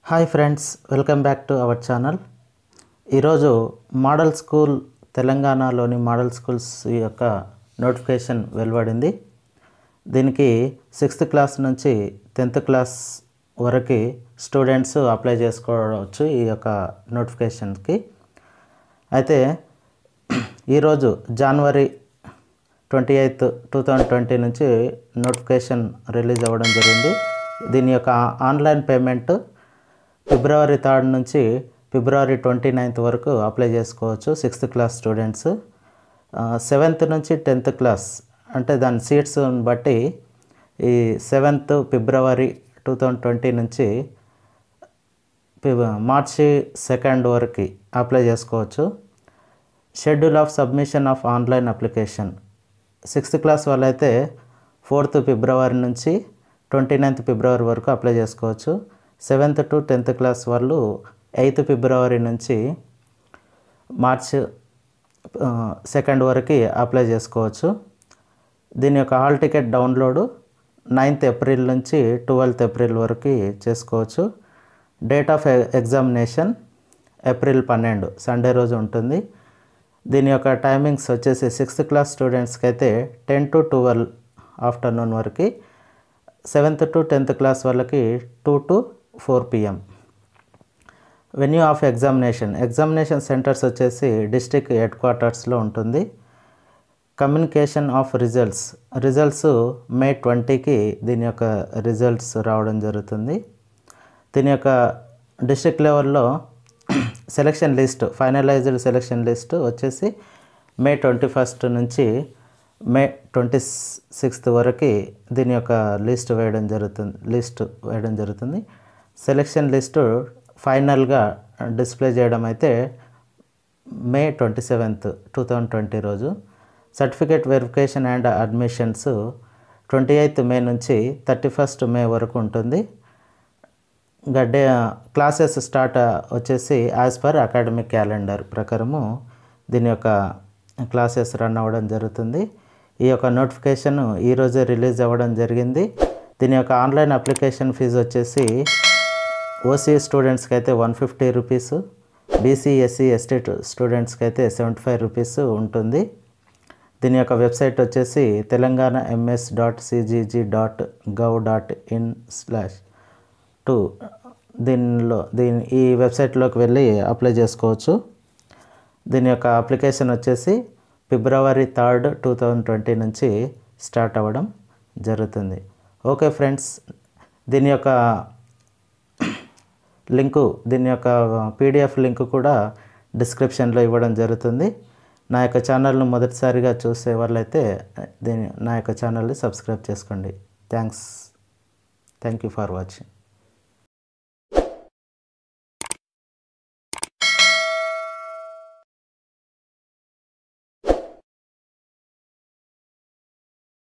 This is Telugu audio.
hi friends welcome back to our channel ఈరోజు మోడల్ స్కూల్ తెలంగాణలోని మోడల్ స్కూల్స్ యొక్క నోటిఫికేషన్ వెలువడింది దీనికి సిక్స్త్ క్లాస్ నుంచి టెన్త్ క్లాస్ వరకు స్టూడెంట్స్ అప్లై చేసుకోవచ్చు ఈ యొక్క నోటిఫికేషన్కి అయితే ఈరోజు జనవరి twenty eighth two thousand twenty నుంచి నోటిఫికేషన్ రిలీజ్ అవ్వడం జరిగింది దీని యొక్క ఆన్లైన్ పేమెంట్ ఫిబ్రవరి థర్డ్ నుంచి ఫిబ్రవరి ట్వంటీ నైన్త్ వరకు అప్లై చేసుకోవచ్చు సిక్స్త్ క్లాస్ స్టూడెంట్స్ సెవెంత్ నుంచి టెన్త్ క్లాస్ అంటే దాని సీట్స్ బట్టి ఈ సెవెంత్ ఫిబ్రవరి టూ థౌజండ్ ట్వంటీ నుంచి ఫిబ్- మార్చి సెకండ్ వరకు అప్లై చేసుకోవచ్చు schedule of submission of online application sixth class వాళ్ళైతే ఫోర్త్ ఫిబ్రవరి నుంచి ట్వంటీ నైన్త్ ఫిబ్రవరి వరకు అప్లై చేసుకోవచ్చు సెవెంత్ టు టెన్త్ క్లాస్ వాళ్ళు ఎయిత్ ఫిబ్రవరి నుంచి మార్చ్ సెకండ్ వరకు అప్లై చేసుకోవచ్చు దీని యొక్క hall ticket download ninth April నుంచి ట్వెల్త్ ఏప్రిల్ వరకు చేసుకోవచ్చు డేట్ ఆఫ్ ఎగ్జామినేషన్ ఏప్రిల్ పన్నెండు సండే రోజు ఉంటుంది దీని యొక్క టైమింగ్స్ వచ్చేసి సిక్స్త్ క్లాస్ స్టూడెంట్స్కి అయితే టెన్ టు ట్వెల్వ్ ఆఫ్టర్నూన్ వరకు సెవెంత్ టు టెన్త్ క్లాస్ వాళ్ళకి two to four PM venue of examination examination centres వచ్చేసి డిస్టిక్ హెడ్ క్వార్టర్స్లో ఉంటుంది communication of results results May ట్వంటీకి దీని యొక్క రిజల్ట్స్ రావడం జరుగుతుంది దీని యొక్క డిస్ట్రిక్ట్ లెవెల్లో selection list finalized selection list వచ్చేసి మే ట్వంటీ ఫస్ట్ నుంచి మే ట్వంటీ సిక్స్త్ వరకు దీని యొక్క లిస్ట్ వేయడం జరుగుతుంది లిస్ట్ వేయడం జరుగుతుంది సెలక్షన్ లిస్టు ఫైనల్గా డిస్ప్లే చేయడం అయితే May twenty seventh two thousand twenty రోజు certificate verification and admissions twenty eighth May నుంచి థర్టీ ఫస్ట్ మే వరకు ఉంటుంది ఇంకా డే క్లాసెస్ స్టార్ట్ వచ్చేసి యాజ్ పర్ అకాడమిక్ క్యాలెండర్ ప్రకారము దీని యొక్క క్లాసెస్ రన్ అవ్వడం జరుగుతుంది ఈ యొక్క నోటిఫికేషన్ ఈరోజే రిలీజ్ అవ్వడం జరిగింది దీని యొక్క ఆన్లైన్ అప్లికేషన్ ఫీజు వచ్చేసి ఓసీ స్టూడెంట్స్కి అయితే one fifty rupees BC SC ST స్టూడెంట్స్కి అయితే సెవెంటీ ఫైవ్ రూపీస్ ఉంటుంది దీని యొక్క వెబ్సైట్ వచ్చేసి Telangana MS dot CGG dot gov dot in slash two దీనిలో దీని ఈ వెబ్సైట్లోకి వెళ్ళి అప్లై చేసుకోవచ్చు దీని యొక్క అప్లికేషన్ వచ్చేసి ఫిబ్రవరి థర్డ్ టూ థౌజండ్ ట్వంటీ నుంచి స్టార్ట్ అవ్వడం జరుగుతుంది ఓకే ఫ్రెండ్స్ దీని యొక్క లింకు దీని యొక్క పీడిఎఫ్ లింక్ కూడా డిస్క్రిప్షన్లో ఇవ్వడం జరుగుతుంది నా యొక్క ఛానల్ను మొదటిసారిగా చూసే వాళ్ళైతే దీని నా యొక్క ఛానల్ని సబ్స్క్రైబ్ చేసుకోండి thanks thank you for watching